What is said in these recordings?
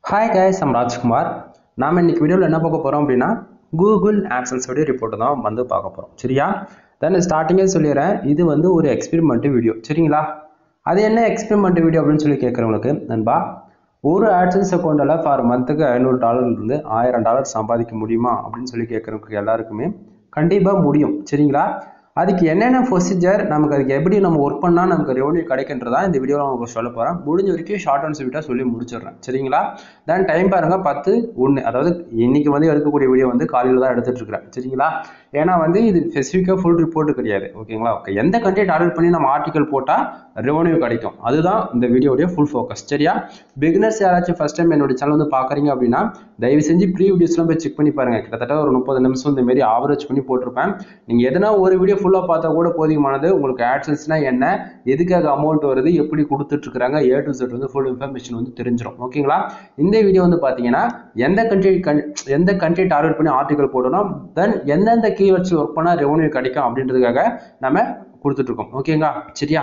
hi guys I'm Rajkumar நாம் இன்னைக்கு வீடியோவில் என்ன பார்க்க போகிறோம் அப்படின்னா கூகுள் ஆக்சன்ஸ் உடைய ரிப்போர்ட் தான் வந்து பார்க்க போகிறோம் சரியா தென் ஸ்டார்டிங்கே சொல்லிடுறேன் இது வந்து ஒரு எக்ஸ்பெரிமெண்ட் வீடியோ சரிங்களா அது என்ன எக்ஸ்பெரிமெண்ட் வீடியோ அப்படின்னு சொல்லி கேட்குறவங்களுக்கு நண்பா ஒரு ஆட்சன்ஸ் அக்கௌண்ட்டில் ஃபார் மந்த்துக்கு ஐநூறு டாலர்லேருந்து ஆயிரம் டாலர் சம்பாதிக்க முடியுமா அப்படின்னு சொல்லி கேட்குறவங்களுக்கு எல்லாருக்குமே கண்டிப்பாக முடியும் சரிங்களா அதுக்கு என்னென்ன ப்ரொசீஜர் நமக்கு அதுக்கு எப்படி நம்ம ஒர்க் பண்ணால் நமக்கு ரெவன்யூ கிடைக்கின்றதா இந்த வீடியோவில் உங்களுக்கு சொல்ல போகிறேன் முடிஞ்ச வரைக்கும் ஷார்ட் அண்ட் ஸ்வீட்டாக சொல்லி முடிச்சிடுறேன் சரிங்களா தென் டைம் பாருங்க பத்து ஒன்று அதாவது இன்னைக்கு வந்து எடுக்கக்கூடிய வீடியோ வந்து காலையில் தான் எடுத்துட்டு இருக்கிறேன் சரிங்களா ஏன்னா வந்து இது ஸ்பெசிஃபிக்காக ஃபுல் ரிப்போர்ட் கிடையாது ஓகேங்களா ஓகே எந்த கண்ட்ரி டார்கெட் பண்ணி நம்ம ஆர்டிகல் போட்டால் ரெவன்யூ கிடைக்கும் அதுதான் இந்த வீடியோடைய ஃபுல் ஃபோக்கஸ் சரியா பிகினர்ஸ் யாராச்சும் ஃபர்ஸ்ட் டைம் என்னோட சேனல் வந்து பார்க்குறீங்க அப்படின்னா தயவு செஞ்சு ப்ரீ வீடியோஸ்லாம் போய் செக் பண்ணி பாருங்க கிட்டத்தட்ட ஒரு முப்பது நிமிஷம் இந்த மாதிரி ஆவரேஜ் பண்ணி போட்டிருப்பேன் நீங்கள் எதனா ஒரு வீடியோ ஃபுல்லாக பார்த்தா கூட போதியமானது உங்களுக்கு ஆட்சன்ஸ்னா என்ன எதுக்காக அமௌண்ட் வருது எப்படி கொடுத்துட்டு இருக்காங்க ஏ டு செட் வந்து ஃபுல் இன்ஃபர்மேஷன் வந்து தெரிஞ்சிடும் ஓகேங்களா இந்த வீடியோ வந்து பார்த்தீங்கன்னா எந்த கண்ட்ரி எந்த கண்ட்ரி டார்கெட் பண்ணி ஆர்டிகல் போடணும் தென் எந்தெந்த கீவேர்ட்ஸ் ஒர்க் பண்ணால் ரெவன்யூ கிடைக்கும் அப்படின்றதுக்காக நம்ம கொடுத்துட்ருக்கோம் ஓகேங்களா சரியா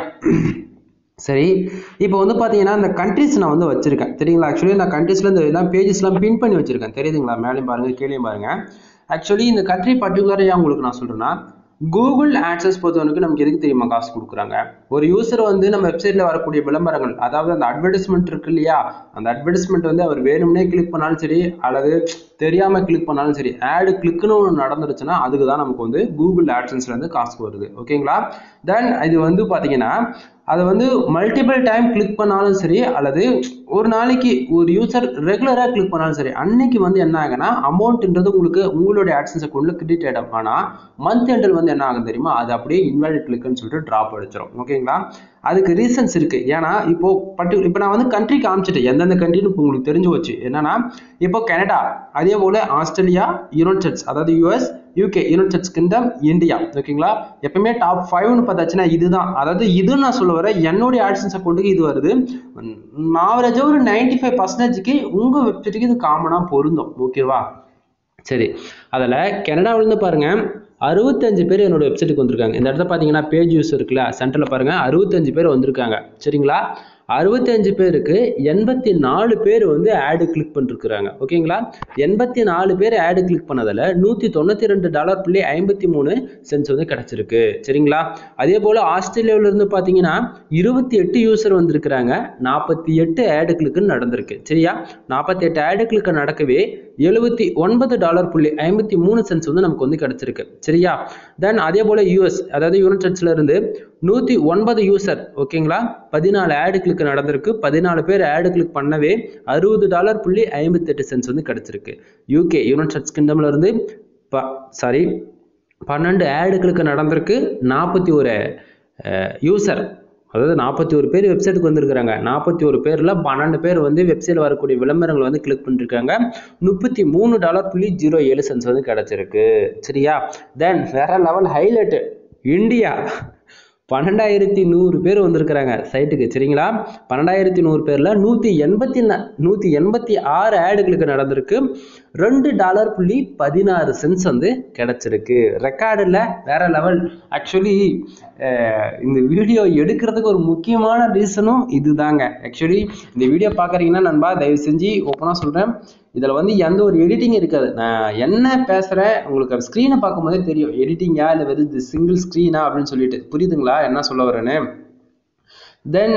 சரி இப்போ வந்து பார்த்தீங்கன்னா இந்த கண்ட்ரிஸ் நான் வந்து வச்சிருக்கேன் சரிங்களா ஆக்சுவலி நான் கண்ட்ரீஸில் இந்த எல்லாம் பேஜஸ்லாம் பின் பண்ணி வச்சிருக்கேன் தெரியுதுங்களா மேலேயும் பாருங்க கீழேயும் பாருங்க ஆக்சுவலி இந்த கண்ட்ரி பர்டிகுலராக ஏன் உங்களுக்கு நான் சொல்கிறேன்னா கூகுள் ஆட்சஸ் பொறுத்தவரைக்கும் நமக்கு எதுக்கு தெரியுமா காசு கொடுக்குறாங்க ஒரு யூசர் வந்து நம்ம வெப்சைட்ல வரக்கூடிய விளம்பரங்கள் அதாவது அந்த அட்வர்டைஸ்மெண்ட் இருக்கு இல்லையா அந்த அட்வர்டைஸ்மெண்ட் வந்து அவர் வேணும்னே கிளிக் பண்ணாலும் சரி அல்லது தெரியாம கிளிக் பண்ணாலும் சரி ஆடு கிளிக்னு ஒன்று நடந்துருச்சுன்னா அதுக்கு தான் நமக்கு வந்து கூகுள் ஆட்சன்ஸ்ல இருந்து காசு வருது ஓகேங்களா தென் இது வந்து பாத்தீங்கன்னா அதை வந்து மல்டிபிள் டைம் கிளிக் பண்ணாலும் சரி அல்லது ஒரு நாளைக்கு ஒரு யூசர் ரெகுலராக கிளிக் பண்ணாலும் சரி அன்னைக்கு வந்து என்ன ஆகுனா அமௌண்ட்ன்றது உங்களுக்கு உங்களுடைய ஆட்சன்ஸ் அக்கௌண்ட்ல கிரெடிட் ஆகிடும் ஆனால் மந்த் எண்டில் வந்து என்ன ஆகும் தெரியுமா அது அப்படியே இன்வாலிட் கிளிக்னு சொல்லிட்டு ட்ராப் அடிச்சிடும் ஓகேங்களா அதுக்கு ரீசன்ஸ் இருக்கு ஏன்னா இப்போ பர்டிகுலர் இப்போ நான் வந்து கண்ட்ரி காமிச்சிட்டேன் எந்தெந்த கண்ட்ரின்னு இப்போ உங்களுக்கு தெரிஞ்சு வச்சு என்னன்னா இப்போ கனடா அதே போல ஆஸ்திரேலியா யுனைடெட் ஸ்டேட்ஸ் அதாவது US UK United States Kingdom India ஓகேங்களா எப்பவுமே டாப் ஃபைவ்னு பார்த்தாச்சுன்னா இதுதான் அதாவது இது நான் சொல்ல வர என்னுடைய ஆட்சன்ஸ் அக்கௌண்ட்டுக்கு இது வருது ஆவரேஜாக ஒரு நைன்டி ஃபைவ் பர்சன்டேஜ்க்கு உங்கள் வெப்சைட்டுக்கு இது காமனாக பொருந்தும் ஓகேவா சரி அதில் கனடாவிலேருந்து பாருங்கள் அறுபத்தஞ்சு பேர் என்னோட வெப்சைட்டுக்கு வந்திருக்காங்க இந்த இடத்துல பார்த்தீங்கன்னா பேஜ் யூஸ் இருக்குல்ல சென்டரில் பாருங்கள் அறுபத்தஞ்சு பேர் வந்திருக்காங்க சரிங்களா அறுபத்தஞ்சு பேருக்கு எண்பத்தி நாலு பேர் வந்து ஆடு கிளிக் பண்ணிருக்கிறாங்க ஓகேங்களா எண்பத்தி நாலு பேர் ஆடு கிளிக் பண்ணதில் நூற்றி தொண்ணூற்றி ரெண்டு டாலர் புள்ளி ஐம்பத்தி மூணு சென்ஸ் வந்து கிடச்சிருக்கு சரிங்களா அதே போல் ஆஸ்திரேலியாவிலேருந்து பார்த்தீங்கன்னா இருபத்தி எட்டு யூசர் வந்திருக்கிறாங்க நாற்பத்தி எட்டு ஆடு கிளிக்குன்னு நடந்திருக்கு சரியா நாற்பத்தி எட்டு ஆடு கிளிக்கு நடக்கவே எழுபத்தி ஒன்பது டாலர் புள்ளி ஐம்பத்தி மூணு சென்ஸ் வந்து நமக்கு வந்து கிடச்சிருக்கு சரியா தென் அதே போல் யூஎஸ் அதாவது யுனைடெட்ஸ்ல இருந்து நூற்றி ஒன்பது யூசர் ஓகேங்களா பதினாலு ஆடு கிளிக் நடந்திருக்கு பதினாலு பேர் ஆடு கிளிக் பண்ணவே அறுபது டாலர் புள்ளி ஐம்பத்தெட்டு சென்ஸ் வந்து கிடச்சிருக்கு யூகே யுனைடெட் கிங்டம்ல இருந்து ப சாரி பன்னெண்டு ஆடு கிளிக் நடந்திருக்கு நாற்பத்தி ஒரு யூசர் அதாவது நாற்பத்தி ஒரு பேர் வெப்சைட்டுக்கு வந்திருக்கிறாங்க நாற்பத்தி ஒரு பேரில் பன்னெண்டு பேர் வந்து வெப்சைட்டில் வரக்கூடிய விளம்பரங்கள் வந்து கிளிக் பண்ணிருக்காங்க முப்பத்தி மூணு டாலர் புள்ளி ஜீரோ ஏழு சென்ஸ் வந்து கிடச்சிருக்கு சரியா தென் வேற லெவல் ஹைலைட்டு இந்தியா பன்னெண்டாயிரத்தி நூறு பேர் வந்திருக்கிறாங்க சைட்டுக்கு சரிங்களா பன்னெண்டாயிரத்தி நூறு பேரில் நூற்றி எண்பத்தி நூற்றி எண்பத்தி ஆறு ஆடுகளுக்கு நடந்திருக்கு ரெண்டு டாலர் புள்ளி பதினாறு சென்ஸ் வந்து கிடச்சிருக்கு ரெக்கார்டில் வேற லெவல் ஆக்சுவலி இந்த வீடியோ எடுக்கிறதுக்கு ஒரு முக்கியமான ரீசனும் இதுதாங்க ஆக்சுவலி இந்த வீடியோ பார்க்குறீங்கன்னா நண்பா தயவு செஞ்சு ஓப்பனாக சொல்கிறேன் இதில் வந்து எந்த ஒரு எடிட்டிங் இருக்காது நான் என்ன பேசுகிறேன் உங்களுக்கு ஸ்க்ரீனை பார்க்கும்போதே தெரியும் எடிட்டிங்கா இல்லை வெறும் சிங்கிள் ஸ்க்ரீனா அப்படின்னு சொல்லிட்டு புரியுதுங்களா என்ன சொல்ல வரேன்னு தென்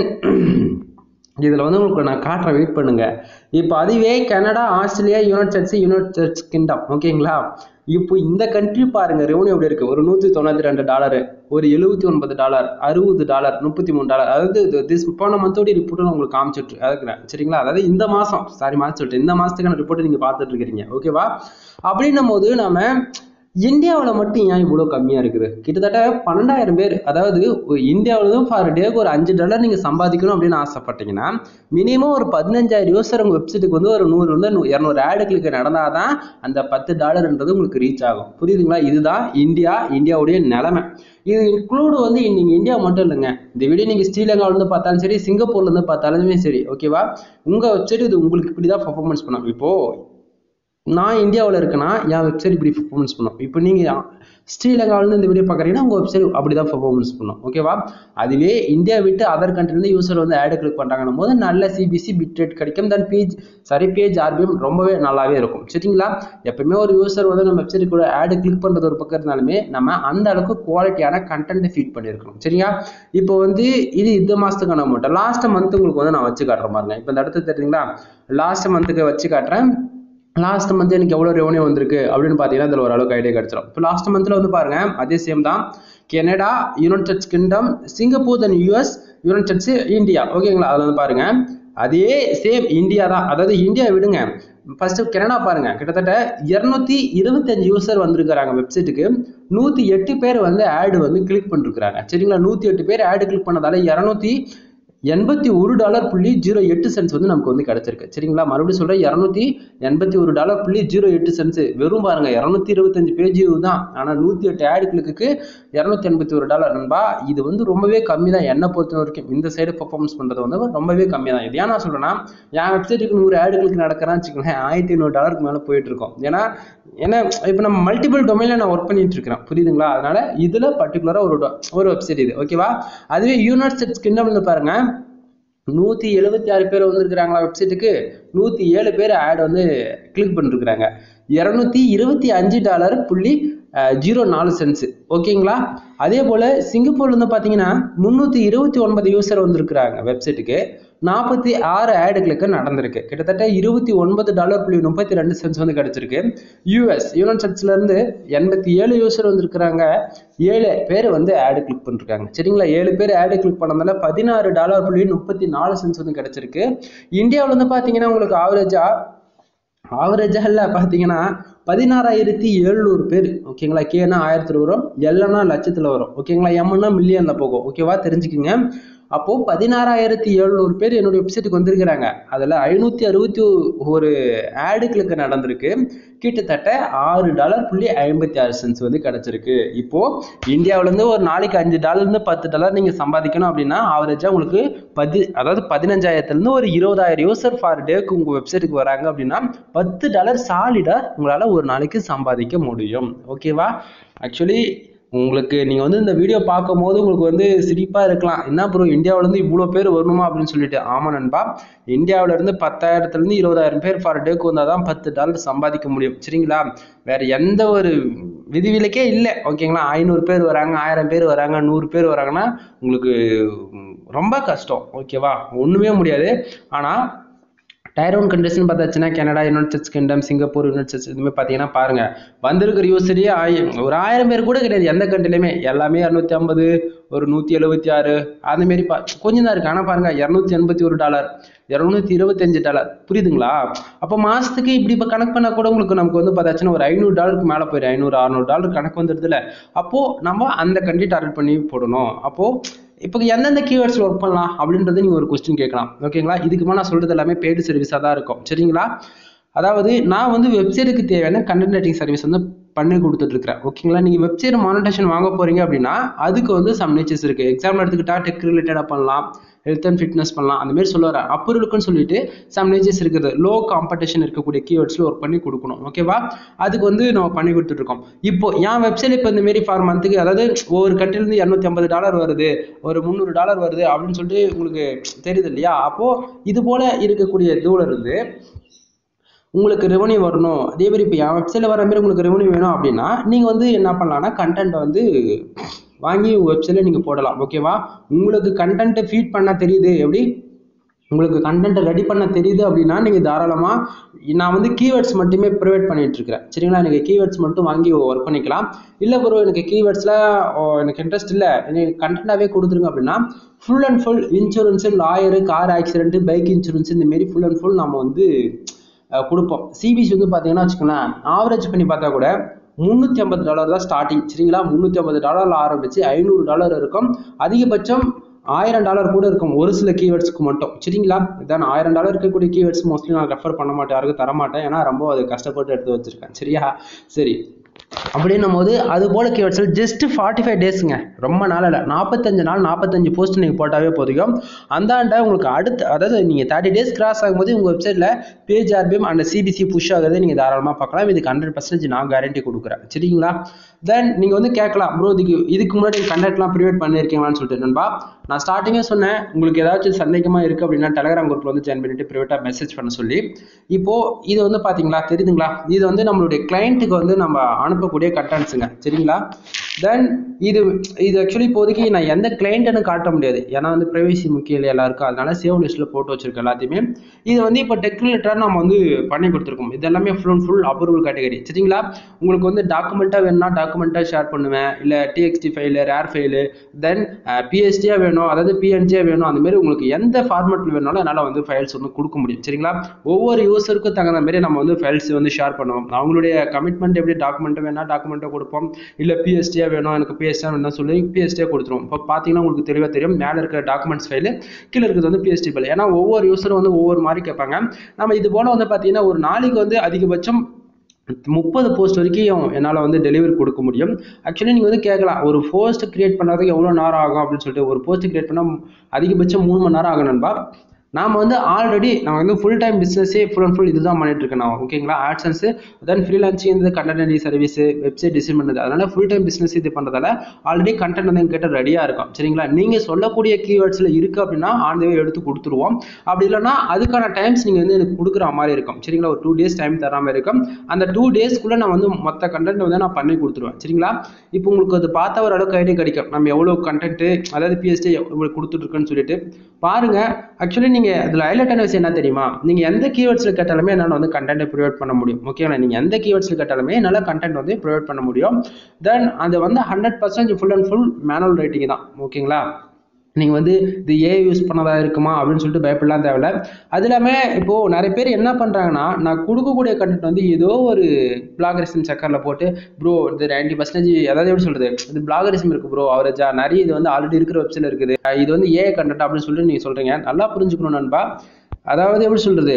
இதில் வந்து உங்களுக்கு நான் காட்டுறேன் வெயிட் பண்ணுங்க இப்போ அதுவே Canada Australia United States United States Kingdom ஓகேங்களா இப்போ இந்த கண்ட்ரி பாருங்க ரெவன்யூ எப்படி இருக்கு ஒரு நூற்றி தொண்ணூற்றி ரெண்டு டாலரு ஒரு எழுபத்தி ஒன்பது டாலர் அறுபது டாலர் முப்பத்தி மூணு டாலர் அதாவது திஸ் போன மந்தோடைய ரிப்போர்ட்டு நான் உங்களுக்கு காமிச்சிட்டு அதுக்குறேன் சரிங்களா அதாவது இந்த மாதம் சாரி மாதம் சொல்லிட்டு இந்த மாதத்துக்கான ரிப்போர்ட்டை நீங்கள் பார்த்துட்டு இருக்கிறீங்க ஓகேவா அப்படின்னும் போது நம்ம இந்தியாவில் மட்டும் ஏன் இவ்வளோ கம்மியாக இருக்குது கிட்டத்தட்ட பன்னெண்டாயிரம் பேர் அதாவது இந்தியாவில் ஃபார் டேக்கு ஒரு அஞ்சு டாலர் நீங்கள் சம்பாதிக்கணும் அப்படின்னு ஆசைப்பட்டீங்கன்னா மினிமம் ஒரு பதினஞ்சாயிரம் யூசர் உங்கள் வெப்சைட்டுக்கு வந்து ஒரு நூறு வந்து இரநூறு ஆடு கிளிக் நடந்தால் தான் அந்த பத்து டாலர்ன்றது உங்களுக்கு ரீச் ஆகும் புரியுதுங்களா இதுதான் இந்தியா இந்தியாவுடைய நிலைமை இது இன்க்ளூடு வந்து நீங்கள் இந்தியா மட்டும் இல்லைங்க இந்த வீடியோ நீங்கள் ஸ்ரீலங்காவிலேருந்து பார்த்தாலும் சரி சிங்கப்பூர்லேருந்து பார்த்தாலுமே சரி ஓகேவா உங்கள் வெப்சைட் இது உங்களுக்கு இப்படி தான் பர்ஃபார்மன்ஸ் பண்ணும் இப்போது நான் இந்தியாவில் இருக்கேன்னா என் வெப்சைட் இப்படி பர்ஃபார்மன்ஸ் பண்ணும் இப்போ நீங்கள் ஸ்ரீலங்காவிலேருந்து இந்த வீடியோ பார்க்குறீங்கன்னா உங்கள் வெப்சைட் அப்படி தான் பர்ஃபார்மன்ஸ் பண்ணும் ஓகேவா அதுவே இந்தியா விட்டு அதர் கண்ட்ரிலேருந்து யூசர் வந்து ஆடு கிளிக் பண்ணுறாங்கன்னும் போது நல்ல சிபிசி பிட் ரேட் கிடைக்கும் தென் பேஜ் சரி பேஜ் ஆர்பிஎம் ரொம்பவே நல்லாவே இருக்கும் சரிங்களா எப்பவுமே ஒரு யூசர் வந்து நம்ம வெப்சைட் கூட ஆடு கிளிக் பண்ணுறது ஒரு பக்கம் இருந்தாலுமே நம்ம அந்த அளவுக்கு குவாலிட்டியான கண்டென்ட் ஃபீட் பண்ணியிருக்கணும் சரிங்களா இப்போ வந்து இது இந்த மாதத்துக்கான அமௌண்ட் லாஸ்ட் மந்த் உங்களுக்கு வந்து நான் வச்சு காட்டுறேன் பாருங்க இப்போ இந்த இடத்துல தெரியுங்களா லாஸ்ட் மந்த்துக்கு வச்சு காட்டுறேன் லாஸ்ட் மந்த் எனக்கு எவ்வளோ ரெவன்யூ வந்திருக்கு அப்படின்னு பார்த்தீங்கன்னா இதில் ஓரளவுக்கு ஐடியா கிடச்சிடும் இப்போ லாஸ்ட் மந்த்தில் வந்து பாருங்க அதே சேம் தான் Canada United States Kingdom Singapore then US United States India ஓகேங்களா அதில் வந்து பாருங்க அதே சேம் இந்தியா தான் அதாவது இந்தியா விடுங்க ஃபர்ஸ்ட் கனடா பாருங்க கிட்டத்தட்ட இருநூத்தி இருபத்தஞ்சு யூசர் வந்திருக்கிறாங்க வெப்சைட்டுக்கு நூத்தி எட்டு பேர் வந்து ஆடு வந்து கிளிக் பண்ணிருக்கிறாங்க சரிங்களா நூத்தி எட்டு பேர் ஆடு கிளிக் பண்ணதால இருநூத்தி எண்பத்தி ஒரு டாலர் புள்ளி ஜீரோ எட்டு சென்ஸ் வந்து நமக்கு வந்து கிடைச்சிருக்கு சரிங்களா மறுபடியும் சொல்றேன் இரநூத்தி எண்பத்தி ஒரு டாலர் புள்ளி ஜீரோ எட்டு சென்ஸ் வெறும் பாருங்க இரநூத்தி இருபத்தஞ்சு பேஜ் தான் ஆனால் நூற்றி எட்டு ஆடு கிளிக்கு இரநூத்தி எண்பத்தி ஒரு டாலர் நண்பா இது வந்து ரொம்பவே கம்மி தான் என்னை பொறுத்த வரைக்கும் இந்த சைடு பர்ஃபார்மன்ஸ் பண்ணுறது வந்து ரொம்பவே கம்மி தான் இது ஏன் நான் சொல்றேன்னா என் வெப்சைட்டுக்கு நூறு ஆடு கிளிக் நடக்கிறான்னு வச்சுக்கோங்களேன் ஆயிரத்தி ஐநூறு டாலருக்கு மேலே போயிட்டு இருக்கோம் ஏன்னா ஏன்னா இப்போ நம்ம மல்டிபிள் டொமைனில் நான் ஒர்க் பண்ணிட்டு இருக்கிறேன் புரியுதுங்களா அதனால இதில் பர்டிகுலராக ஒரு do- ஒரு வெப்சைட் இது ஓகேவா அதுவே யுனைடெட் ஸ்டேட்ஸ் கிங்டம்ல பாருங்க நூற்றி எழுபத்தி ஆறு பேர் வந்திருக்கிறாங்களா வெப்சைட்டுக்கு நூற்றி ஏழு பேர் ஆட் வந்து கிளிக் பண்ணிருக்கிறாங்க இரநூத்தி இருபத்தி அஞ்சு டாலர் புள்ளி ஜீரோ நாலு சென்ஸ் ஓகேங்களா அதே போல் சிங்கப்பூர்ல இருந்து பார்த்தீங்கன்னா முந்நூற்றி இருபத்தி ஒன்பது யூசர் வந்திருக்கிறாங்க வெப்சைட்டுக்கு நாற்பத்தி ஆறு ஆடு கிளிக்கு நடந்திருக்கு கிட்டத்தட்ட இருபத்தி ஒன்பது டாலர் புள்ளி முப்பத்தி ரெண்டு சென்ஸ் வந்து கிடைச்சிருக்கு யூஎஸ் யுனைட் ஸ்டேட்ஸ்ல இருந்து எண்பத்தி ஏழு யூசர் வந்திருக்கிறாங்க ஏழு பேர் வந்து ஆடு கிளிக் பண்ணிருக்காங்க சரிங்களா ஏழு பேர் ஆடு கிளிக் பண்ணதால பதினாறு டாலர் புள்ளி முப்பத்தி நாலு சென்ஸ் வந்து கிடைச்சிருக்கு இந்தியாவில் வந்து பார்த்தீங்கன்னா உங்களுக்கு ஆவரேஜா ஆவரேஜாக இல்லை பார்த்தீங்கன்னா பதினாறாயிரத்தி எழுநூறு பேர் ஓகேங்களா கேனா ஆயிரத்துல வரும் எல்னா லட்சத்துல வரும் ஓகேங்களா எம்னா மில்லியன்ல போகும் ஓகேவா தெரிஞ்சுக்கிங்க அப்போ பதினாறாயிரத்தி எழுநூறு பேர் என்னுடைய வெப்சைட்டுக்கு வந்திருக்கிறாங்க அதில் ஐநூற்றி அறுபத்தி ஒரு ஆடுகளுக்கு நடந்திருக்கு கிட்டத்தட்ட ஆறு டாலர் புள்ளி ஐம்பத்தி ஆறு சென்ஸ் வந்து கிடைச்சிருக்கு இப்போ இந்தியாவிலேருந்து ஒரு நாளைக்கு அஞ்சு டாலர்லேருந்து பத்து டாலர் நீங்கள் சம்பாதிக்கணும் அப்படின்னா ஆவரேஜாக உங்களுக்கு பதி அதாவது பதினஞ்சாயிரத்துலேருந்து ஒரு இருபதாயிரம் யூசர் ஃபார் டேக்கு உங்கள் வெப்சைட்டுக்கு வராங்க அப்படின்னா பத்து டாலர் சாலிடாக உங்களால் ஒரு நாளைக்கு சம்பாதிக்க முடியும் ஓகேவா ஆக்சுவலி உங்களுக்கு நீங்கள் வந்து இந்த வீடியோ பார்க்கும்போது உங்களுக்கு வந்து சிரிப்பாக இருக்கலாம் என்ன ப்ரோ இந்தியாவிலேருந்து இவ்வளோ பேர் வரணுமா அப்படின்னு சொல்லிட்டு ஆமாம் நண்பா இந்தியாவிலேருந்து பத்தாயிரத்துலேருந்து இருபதாயிரம் பேர் ஃபார் டேக்கு வந்தால் தான் பத்து டாலர் சம்பாதிக்க முடியும் சரிங்களா வேற எந்த ஒரு விதிவிலக்கே இல்லை ஓகேங்களா ஐநூறு பேர் வராங்க ஆயிரம் பேர் வராங்க நூறு பேர் வராங்கன்னா உங்களுக்கு ம், ரொம்ப கஷ்டம் ஓகேவா ஒன்றுமே முடியாது ஆனால் டயர் ஒன் கண்ட்ரிஸ்னு பார்த்தாச்சுன்னா Canada United States Kingdom Singapore United States இதுமாதிரி பார்த்தீங்கன்னா பாருங்க வந்திருக்கிற யூசரே ஆயி ஒரு ஆயிரம் பேர் கூட கிடையாது எந்த கண்ட்ரிலையுமே எல்லாமே இரநூத்தி ஐம்பது ஒரு நூற்றி எழுபத்தி ஆறு அதுமாரி பா கொஞ்சம் தான் இருக்கு ஆனால் பாருங்க இரநூத்தி எண்பத்தி ஒரு டாலர் இரநூத்தி இருபத்தஞ்சு டாலர் புரியுதுங்களா அப்போ மாசத்துக்கு இப்படி இப்போ கணக்கு பண்ணால் கூட உங்களுக்கு நமக்கு வந்து பார்த்தாச்சுன்னா ஒரு ஐநூறு டாலருக்கு மேலே போயிடும் ஐநூறு அறநூறு டாலர் கணக்கு வந்துடுதுல அப்போ நம்ம அந்த கண்ட்ரி டார்கெட் பண்ணி போடணும் அப்போ இப்போ எந்தெந்த கீவேர்ட்ஸ் ஒர்க் பண்ணலாம் அப்படின்றது நீங்கள் ஒரு கொஸ்டின் கேட்கலாம் ஓகேங்களா இதுக்கு மேலே நான் சொல்கிறது எல்லாமே பெய்டு சர்வீஸாக தான் இருக்கும் சரிங்களா அதாவது நான் வந்து வெப்சைட்டுக்கு தேவையான கண்டென்ட் ரைட்டிங் சர்வீஸ் வந்து பண்ணி கொடுத்துட்டு இருக்கிறேன் ஓகேங்களா நீங்கள் வெப்சைட் மானிட்டேஷன் வாங்க போறீங்க அப்படின்னா அதுக்கு வந்து சம் நேச்சர்ஸ் இருக்குது எக்ஸாம்பிள் எடுத்துக்கிட்டா டெக் ரிலேட்டடாக பண்ணலாம் ஹெல்த் அண்ட் ஃபிட்னஸ் பண்ணலாம் அந்த மாதிரி சொல்ல வரேன் அப்போ இருக்குன்னு சொல்லிட்டு சம் நேச்சர்ஸ் இருக்குது லோ காம்படிஷன் இருக்கக்கூடிய கீவேர்ட்ஸில் ஒர்க் பண்ணி கொடுக்கணும் ஓகேவா அதுக்கு வந்து நம்ம பண்ணி கொடுத்துட்ருக்கோம் இப்போ என் வெப்சைட் இப்போ இந்த மாரி ஃபார் மந்த்துக்கு அதாவது ஒவ்வொரு கண்ட்ரிலேருந்து இரநூத்தி ஐம்பது டாலர் வருது ஒரு முந்நூறு டாலர் வருது அப்படின்னு சொல்லிட்டு உங்களுக்கு தெரியுது இல்லையா அப்போது இது போல் இருக்கக்கூடிய இதுல இருந்து உங்களுக்கு ரெவன்யூ வரணும் அதே மாதிரி இப்போ என் வெப்சைட்டில் வர மாதிரி உங்களுக்கு ரெவன்யூ வேணும் அப்படின்னா நீங்கள் வந்து என்ன பண்ணலாம்னா கண்டென்ட்டை வந்து வாங்கி உங்கள் வெப்சைட்டில் நீங்கள் போடலாம் ஓகேவா உங்களுக்கு கண்டென்ட்டை ஃபீட் பண்ண தெரியுது எப்படி உங்களுக்கு கண்டென்ட்டை ரெடி பண்ண தெரியுது அப்படின்னா நீங்கள் தாராளமாக நான் வந்து கீவேர்ட்ஸ் மட்டுமே ப்ரொவைட் பண்ணிட்டு இருக்கிறேன் சரிங்களா எனக்கு கீவேர்ட்ஸ் மட்டும் வாங்கி ஒர்க் பண்ணிக்கலாம் இல்லை ப்ரோ எனக்கு கீவேர்ட்ஸில் எனக்கு இன்ட்ரெஸ்ட் இல்லை எனக்கு கண்டென்ட்டாகவே கொடுத்துருங்க அப்படின்னா full and full insurance lawyer car accident bike insurance இந்த மாரி ஃபுல் அண்ட் ஃபுல் நம்ம வந்து அஹ் கொடுப்போம் சிபிசி வந்து பார்த்தீங்கன்னா வச்சுக்கோங்களேன் ஆவரேஜ் பண்ணி பார்த்தா கூட முந்நூற்றி ஐம்பது டாலர் தான் ஸ்டார்டிங் சரிங்களா முந்நூற்றி ஐம்பது டாலரில் ஆரம்பிச்சு ஐநூறு டாலர் இருக்கும் அதிகபட்சம் ஆயிரம் டாலர் கூட இருக்கும் ஒரு சில கீவேர்ட்ஸ்க்கு மட்டும் சரிங்களா இதான் ஆயிரம் டாலர் இருக்கக்கூடிய கீவேர்ட்ஸ் மோஸ்ட்லி நான் ரெஃபர் பண்ண மாட்டேன் யாருக்கும் தர மாட்டேன் ஏன்னா ரொம்ப அது கஷ்டப்பட்டு எடுத்து வச்சிருக்கேன் சரியா சரி அப்படின்னும் போது அது போல கீவேர்ட்ஸில் ஜஸ்ட் ஃபார்ட்டி ஃபைவ் டேஸுங்க ரொம்ப நாள் இல்லை நாற்பத்தஞ்சு நாள் நாற்பத்தஞ்சு போஸ்ட் நீங்கள் போட்டாவே போதும் அந்தாண்ட உங்களுக்கு அடுத்து அதாவது நீங்கள் தேர்ட்டி டேஸ் கிராஸ் ஆகும்போது உங்கள் வெப்சைட்டில் page RPM and CPC push ஆகுறதை நீங்கள் தாராளமாக பார்க்கலாம் இதுக்கு ஹண்ட்ரட் பர்சன்டேஜ் நான் கேரண்டி கொடுக்குறேன் சரிங்களா தென் நீங்கள் வந்து கேட்கலாம் ப்ரோ இதுக்கு இதுக்கு முன்னாடி கண்டக்ட்லாம் ப்ரிவேட் பண்ணியிருக்கீங்களான்னு சொல்லிட்டு நண்பா நான் ஸ்டார்டிங்கே சொன்னேன் உங்களுக்கு ஏதாச்சும் சந்தேகமாக இருக்குது அப்படின்னா டெலகிராம் குரூப்பில் வந்து ஜாயின் பண்ணிட்டு ப்ரைவேட்டாக மெசேஜ் பண்ண சொல்லி இப்போது இது வந்து பார்த்தீங்களா தெரியுதுங்களா இது வந்து நம்மளுடைய கிளைண்ட்டுக்கு வந்து நம்ம அனுப்பக்கூடிய கட்டன்ஸுங்க சரிங்களா தென் இது இது ஆக்சுவலி இப்போதைக்கு நான் எந்த கிளைண்ட்டுன்னு காட்ட முடியாது ஏன்னா வந்து ப்ரைவசி முக்கியம் இல்லை எல்லாருக்கும் அதனால சேவ் லிஸ்ட்டில் போட்டு வச்சிருக்கேன் எல்லாத்தையுமே இது வந்து இப்போ டெக்னிலேட்டராக நம்ம வந்து பண்ணி கொடுத்துருக்கோம் இது எல்லாமே full and full approval category சரிங்களா உங்களுக்கு வந்து டாக்குமெண்ட்டாக வேணும்னா டாக்குமெண்ட்டாக ஷேர் பண்ணுவேன் இல்லை TXT file RAR file then பிஎஸ்டியாக வேணும் அதாவது பிஎன்ஜியாக வேணும் அந்த மாதிரி உங்களுக்கு எந்த ஃபார்மேட்டில் வேணாலும் என்னால் வந்து ஃபைல்ஸ் வந்து கொடுக்க முடியும் சரிங்களா ஒவ்வொரு யூசருக்கும் தகுந்த மாதிரி நம்ம வந்து ஃபைல்ஸ் வந்து ஷேர் பண்ணுவோம் அவங்களுடைய கமிட்மெண்ட் எப்படி டாக்குமெண்ட்டு வேணால் டாக்குமெண்ட்டை கொடுப்போம் இல்லை பிஎஸ்டியாக வேணும் எனக்கு பிஎஸ்டியாக வேணும் சொல்லி பிஎஸ்டியாக கொடுத்துருவோம் இப்போ பார்த்தீங்கன்னா உங்களுக்கு தெளிவாக தெரியும் மேலே இருக்கிற டாக்குமெண்ட்ஸ் ஃபைலு கீழே இருக்கிறது வந்து பிஎஸ்டி ஃபைல் ஏன்னா ஒவ்வொரு யூசரும் வந்து ஒவ்வொரு மாதிரி கேட்பாங்க நம்ம இது போல் வந்து பார்த்தீங்கன்னா ஒரு நாளைக்கு வந்து அதிகபட்சம் முப்பது போஸ்ட் வரைக்கும் என்னால் வந்து டெலிவரி கொடுக்க முடியும் ஆக்சுவலி நீங்கள் வந்து கேட்கலாம் ஒரு போஸ்ட் கிரியேட் பண்ணுறதுக்கு எவ்வளோ நேரம் ஆகும் அப்படின்னு சொல்லிட்டு ஒரு போஸ்ட் கிரியேட் பண்ணால் அதிகபட்சம் மூணு மணி நேரம் ஆகும் நண்பா நாம் வந்து ஆல்ரெடி நான் வந்து ஃபுல் டைம் பிஸ்னஸே ஃபுல் அண்ட் ஃபுல் இதுதான் பண்ணிட்டு இருக்கேன் நான் ஓகேங்களா ஆட்சன்ஸு தென் ஃப்ரீலான்சிங் இந்த கண்டென்ட் சர்வீஸ் வெப்சைட் டிசைன் பண்ணுறது அதனால ஃபுல் டைம் பிஸ்னஸ் இது பண்ணுறதால ஆல்ரெடி கண்டென்ட் வந்து எங்கிட்ட ரெடியாக இருக்கும் சரிங்களா நீங்கள் சொல்லக்கூடிய கீவேர்ட்ஸில் இருக்குது அப்படின்னா ஆன் தேவை எடுத்து கொடுத்துருவோம் அப்படி இல்லைன்னா அதுக்கான டைம்ஸ் நீங்கள் வந்து எனக்கு கொடுக்குற மாதிரி இருக்கும் சரிங்களா ஒரு டூ டேஸ் டைம் தர மாதிரி இருக்கும் அந்த டூ டேஸ்க்குள்ளே நான் வந்து மொத்த கண்டென்ட் வந்து நான் பண்ணி கொடுத்துருவேன் சரிங்களா இப்போ உங்களுக்கு அது பார்த்த ஒரு அளவுக்கு ஐடியா கிடைக்கும் நம்ம எவ்வளோ கண்டென்ட்டு அதாவது பிஎஸ்டி எவ்வளோ கொடுத்துட்ருக்குன்னு சொல்லிட்டு பாருங்க ஆக்சுவலி நீங்கள் அதில் ஹைலைட்டான விஷயம் என்ன தெரியுமா நீங்கள் எந்த கீவேர்ட்ஸில் கேட்டாலுமே என்னால் வந்து கண்டென்ட் ப்ரொவைட் பண்ண முடியும் ஓகேங்களா நீங்கள் எந்த கீவேர்ட்ஸில் கேட்டாலுமே என்னால் கண்டென்ட் வந்து ப்ரொவைட் பண்ண முடியும் தென் அது வந்து hundred percent full and full manual writing தான் ஓகேங்களா நீங்கள் வந்து இது ஏ யூஸ் பண்ணதா இருக்குமா அப்படின்னு சொல்லிட்டு பயப்படலாம் தேவையில்ல அது இல்லாமல் இப்போது நிறைய பேர் என்ன பண்ணுறாங்கன்னா நான் கொடுக்கக்கூடிய கண்டென்ட் வந்து ஏதோ ஒரு பிளாகரிசம் சக்கரில் போட்டு ப்ரோ இது நைன்டி பர்சன்டேஜ் அதாவது எப்படி சொல்கிறது இது பிளாகரிசம் இருக்குது ப்ரோ அவரேஜா நிறைய இது வந்து ஆல்ரெடி இருக்கிற வெப்சைட்டில் இருக்குது இது வந்து ஏ கண்டென்ட் அப்படின்னு சொல்லிட்டு நீங்கள் சொல்கிறீங்க நல்லா புரிஞ்சுக்கணும் நண்பா அதாவது எப்படி சொல்கிறது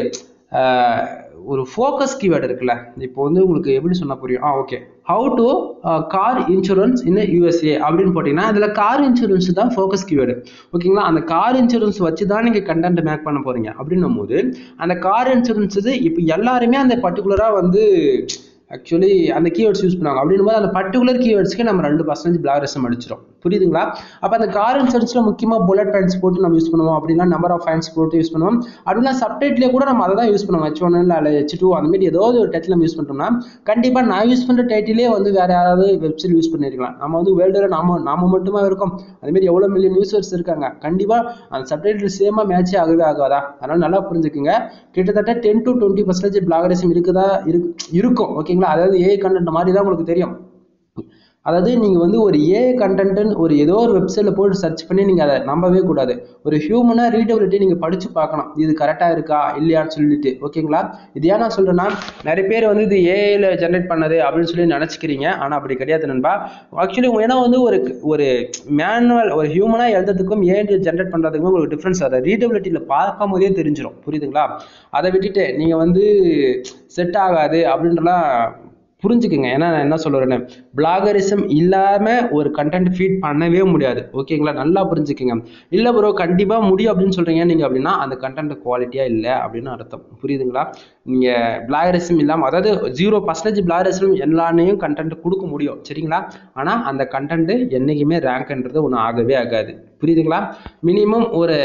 ஒரு ஃபோக்கஸ் கீவேர்டு இருக்குல்ல இப்போ வந்து உங்களுக்கு எப்படி சொன்னால் புரியும் ஆ okay how to car insurance in USA அப்படின்னு போட்டிங்கன்னா அதில் கார் இன்சூரன்ஸ் தான் ஃபோக்கஸ் கீவேர்டு ஓகேங்களா அந்த கார் இன்சூரன்ஸ் வச்சு தான் நீங்கள் கண்டென்ட் மேக் பண்ண போகிறீங்க அப்படின்னும் போது அந்த கார் இன்சூரன்ஸ் இது இப்போ எல்லாருமே அந்த பர்டிகுலராக வந்து ஆக்சுவலி அந்த கீவேர்ட்ஸ் யூஸ் பண்ணுவாங்க அப்படின்னும் போது அந்த பர்டிகுலர் கீவேர்ட்ஸ்க்கு நம்ம ரெண்டு பர்சன்டேஜ் பிளாகரிசம் அடிச்சிடும் புரியுதுங்களா அப்போ அந்த கார் இன்சூரன்ஸில் முக்கியமாக புல்லட் பாயிண்ட்ஸ் போட்டு நம்ம யூஸ் பண்ணுவோம் அப்படின்னா நம்பர் ஆஃப் பாயிண்ட்ஸ் போட்டு யூஸ் பண்ணுவோம் அப்படின்னா சப்டைட்லேயே கூட நம்ம அதை தான் யூஸ் பண்ணுவோம் ஹெச் ஒன் இல்லை ஹெச் டூ அந்த மாதிரி ஏதாவது ஒரு டைட்டில் நம்ம யூஸ் பண்ணிட்டோம்னா கண்டிப்பாக நான் யூஸ் பண்ணுற டைட்டிலே வந்து வேறு யாராவது வெப்சைட் யூஸ் பண்ணிருக்கலாம் நம்ம வந்து வேர்ல்டில் நாம நாம மட்டுமா இருக்கோம் அதுமாரி எவ்வளோ மில்லியன் யூசர்ஸ் இருக்காங்க கண்டிப்பாக அந்த சப்டைட்டில் சேமாக மேட்சே ஆகவே ஆகாதா அதனால் நல்லா புரிஞ்சுக்குங்க கிட்டத்தட்ட ten to twenty percentage plagiarism இருக்குதா இருக்கு இருக்கும் ஓகேங்களா அதாவது ஏஐ கண்டென்ட் மாதிரி தான் உங்களுக்கு தெரியும் அதாவது நீங்கள் வந்து ஒரு ஏ கண்டென்ட்னு ஒரு ஏதோ ஒரு வெப்சைட்டில் போட்டு சர்ச் பண்ணி நீங்கள் அதை நம்பவே கூடாது ஒரு ஹியூமனாக ரீடபிலிட்டி நீங்கள் படித்து பார்க்கணும் இது கரெக்டாக இருக்கா இல்லையான்னு சொல்லிட்டு ஓகேங்களா இது ஏன் நான் சொல்கிறேன்னா நிறைய பேர் வந்து இது ஏஐயில் ஜென்ரேட் பண்ணது அப்படின்னு சொல்லி நினச்சிக்கிறீங்க ஆனால் அப்படி கிடையாது நண்பா ஆக்சுவலி ஏன்னா வந்து ஒரு ஒரு மேனுவல் ஒரு ஹியூமனாக எழுதுறதுக்கும் ஏன் ஜென்ரேட் பண்ணுறதுக்கும் உங்களுக்கு டிஃப்ரென்ஸ் அதை ரீடபிலிட்டியில் பார்க்கும் போதே தெரிஞ்சிடும் புரியுதுங்களா அதை விட்டுட்டு நீங்கள் வந்து செட் ஆகாது அப்படின்றலாம் புரிஞ்சுக்குங்க ஏன்னா நான் என்ன சொல்லுறேன்னு பிளாகரிசம் இல்லாமல் ஒரு கண்டென்ட் ஃபீட் பண்ணவே முடியாது ஓகேங்களா நல்லா புரிஞ்சுக்குங்க இல்லை ப்ரோ கண்டிப்பாக முடியும் அப்படின்னு சொல்கிறீங்க நீங்கள் அப்படின்னா அந்த கண்டென்ட் குவாலிட்டியாக இல்லை அப்படின்னு அர்த்தம் புரியுதுங்களா நீங்கள் பிளாகரிசம் இல்லாமல் அதாவது ஜீரோ பர்சன்டேஜ் பிளாகரிசம் எல்லானையும் கண்டென்ட் கொடுக்க முடியும் சரிங்களா ஆனால் அந்த கண்டென்ட்டு என்றைக்குமே ரேங்க்ன்றது ஒன்றும் ஆகவே ஆகாது புரியுதுங்களா மினிமம் ஒரு